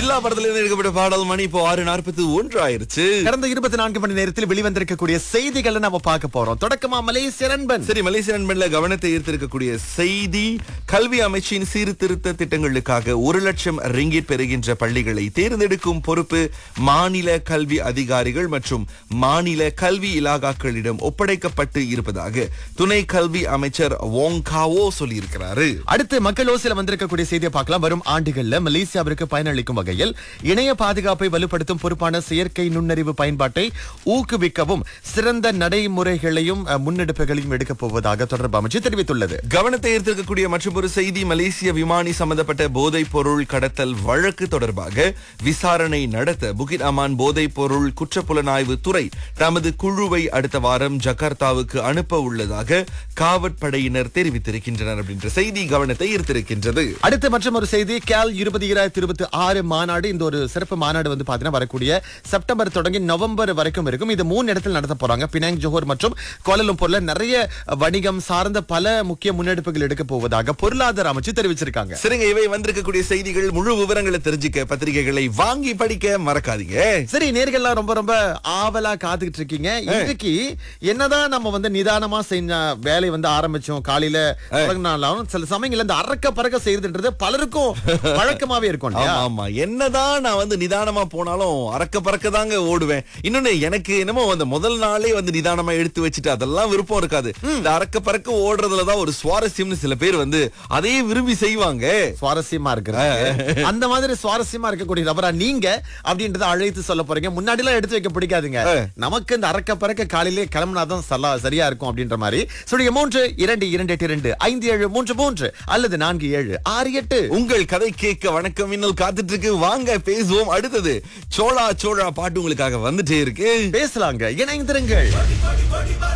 ஜில்லா படத்துல இருந்து எடுக்கப்பட்ட பாடல் மணி இப்போ ஆறு நாற்பத்தி ஒன்று ஆயிருச்சு கடந்த இருபத்தி நான்கு மணி நேரத்தில் வெளிவந்திருக்கக்கூடிய செய்திகளை நம்ம பார்க்க போறோம் தொடக்கமா மலேசிய நண்பன் சரி மலேசிய நண்பன்ல கவனத்தை ஈர்த்திருக்கக்கூடிய செய்தி கல்வி அமைச்சின் சீர்திருத்த திட்டங்களுக்காக ஒரு லட்சம் ரிங்கிட் பெறுகின்ற பள்ளிகளை தேர்ந்தெடுக்கும் பொறுப்பு மாநில கல்வி அதிகாரிகள் மற்றும் மாநில கல்வி இலாகாக்களிடம் ஒப்படைக்கப்பட்டு இருப்பதாக துணை கல்வி அமைச்சர் வோங்காவோ சொல்லியிருக்கிறாரு அடுத்து மக்கள் ஓசில வந்திருக்கக்கூடிய செய்தியை பார்க்கலாம் வரும் ஆண்டுகள்ல மலேசியாவிற்கு பயனளிக்கும் வகையில் இணைய பாதுகாப்பை வலுப்படுத்தும் பொறுப்பான செயற்கை நுண்ணறிவு பயன்பாட்டை ஊக்குவிக்கவும் சிறந்த நடைமுறைகளையும் அஹ், முன்னெடுப்புகளையும் எடுக்கப் போவதாக தொடர்பு அமைச்சு தெரிவித்துள்ளது கவனத்தை ஈர்த்திருக்கக்கூடிய மற்றொரு செய்தி மலேசிய விமானி சம்பந்தப்பட்ட போதைப் பொருள் கடத்தல் வழக்கு தொடர்பாக விசாரணை நடத்த புகிட் அமான் போதைப் பொருள் குற்றப்புலனாய்வு துறை தமது குழுவை அடுத்த வாரம் ஜகார்த்தாவுக்கு அனுப்ப உள்ளதாக காவற்படையினர் தெரிவித்திருக்கின்றனர் அப்படின்ற செய்தி கவனத்தை ஈர்த்திருக்கின்றது அடுத்து மற்றும் ஒரு செய்தி கேல் இருபது இராயிரத்தி இருபத்தி ஆறு மாநாடு இந்த ஒரு சிறப்பு மாநாடு வந்து பாத்தீங்கன்னா வரக்கூடிய செப்டம்பர் தொடங்கி நவம்பர் வரைக்கும் இருக்கும் இது மூணு இடத்தில் நடத்த போறாங்க பினாங் ஜோஹர் மற்றும் கோலலம்பூர்ல நிறைய வணிகம் சார்ந்த பல முக்கிய முன்னெடுப்புகள் எடுக்க போவதாக பொருளாதார அமைச்சு தெரிவிச்சிருக்காங்க சரிங்க இவை வந்திருக்கக்கூடிய செய்திகள் முழு விவரங்களை தெரிஞ்சுக்க பத்திரிகைகளை வாங்கி படிக்க மறக்காதீங்க சரி நேர்கள்லாம் ரொம்ப ரொம்ப ஆவலா காத்துக்கிட்டு இருக்கீங்க இன்னைக்கு என்னதான் நம்ம வந்து நிதானமா செஞ்ச வேலை வந்து ஆரம்பிச்சோம் காலையில தொடங்கினாலும் சில சமயங்கள்ல இந்த அறக்க பறக்க செய்யறதுன்றது பலருக்கும் வழக்கமாவே இருக்கும் இல்லையா? ஆமா ஆமா என்னதான் நான் வந்து நிதானமா போனாலும் அறக்க பறக்க தாங்க ஓடுவேன் இன்னொன்னு எனக்கு என்னமோ அந்த முதல் நாளே வந்து நிதானமா எடுத்து வச்சுட்டு அதெல்லாம் விருப்பம் இருக்காது இந்த அறக்க பறக்க ஓடுறதுலதான் ஒரு சுவாரஸ்யம்னு சில பேர் வந்து அதே விரும்பி செய்வாங்க சுவாரஸ்யமா இருக்கிறது அந்த மாதிரி சுவாரஸ்யமா இருக்கக்கூடிய நபரா நீங்க அப்படின்றத அழைத்து சொல்ல போறீங்க முன்னாடி எல்லாம் எடுத்து வைக்க பிடிக்காதுங்க நமக்கு இந்த அறக்க பறக்க காலையிலே கிளம்புனாதான் சல்லா சரியா இருக்கும் அப்படின்ற மாதிரி சுடிய மூன்று இரண்டு இரண்டு எட்டு இரண்டு ஐந்து ஏழு மூன்று மூன்று அல்லது நான்கு ஏழு ஆறு எட்டு உங்கள் கதை கேட்க வணக்கம் இன்னும் காத்துட்டு இருக்கு வாங்க பேசுவோம் அடுத்தது சோழா சோழா பாட்டு உங்களுக்காக வந்துட்டே இருக்கு பேசலாங்க இணைந்திருங்கள்